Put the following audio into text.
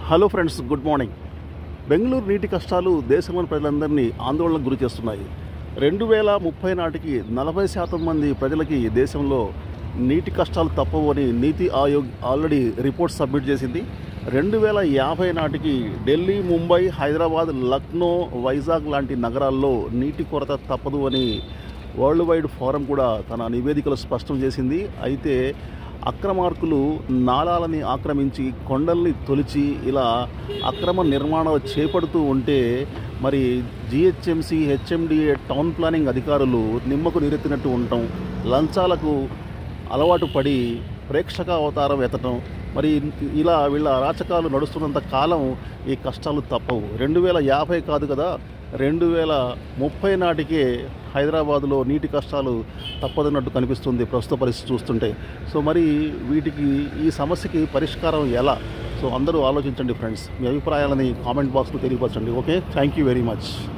hello friends good morning Bengaluru నీటి కష్టాలు దేశంలోని ప్రజలందరినీ ఆందోళనకు గురి చేస్తున్నాయి రెండు వేల ముప్పై నాటికి నలభై శాతం మంది ప్రజలకి దేశంలో నీటి కష్టాలు తప్పవు అని నీతి ఆయోగ్ ఆల్రెడీ రిపోర్ట్ సబ్మిట్ చేసింది రెండు వేల యాభై నాటికి ఢిల్లీ ముంబై హైదరాబాద్ లక్నో వైజాగ్ లాంటి నగరాల్లో నీటి కొరత తప్పదు అని వరల్డ్ వైడ్ ఫోరం కూడా తన నివేదికలో స్పష్టం చేసింది అయితే అక్రమార్కులు నాలాలని ఆక్రమించి కొండల్ని తొలిచి ఇలా అక్రమ నిర్మాణాలు చేపడుతూ ఉంటే మరి జిహెచ్ఎంసి హెచ్ఎండిఏ టౌన్ ప్లానింగ్ అధికారులు నిమ్మకు నీరెత్తినట్టు ఉండటం లంచాలకు అలవాటు పడి ప్రేక్షక అవతారం ఎత్తటం మరి ఇలా వీళ్ళ అరాచకాలు నడుస్తున్నంత కాలం ఈ కష్టాలు తప్పవు రెండు వేల యాభై కాదు కదా రెండు వేల ముప్పై నాటికే హైదరాబాదులో నీటి కష్టాలు తప్పదన్నట్టు కనిపిస్తుంది ప్రస్తుత పరిస్థితి చూస్తుంటే సో మరి వీటికి ఈ సమస్యకి పరిష్కారం ఎలా సో అందరూ ఆలోచించండి ఫ్రెండ్స్ మీ అభిప్రాయాలని కామెంట్ బాక్స్లో తెలియపరచండి okay thank you very much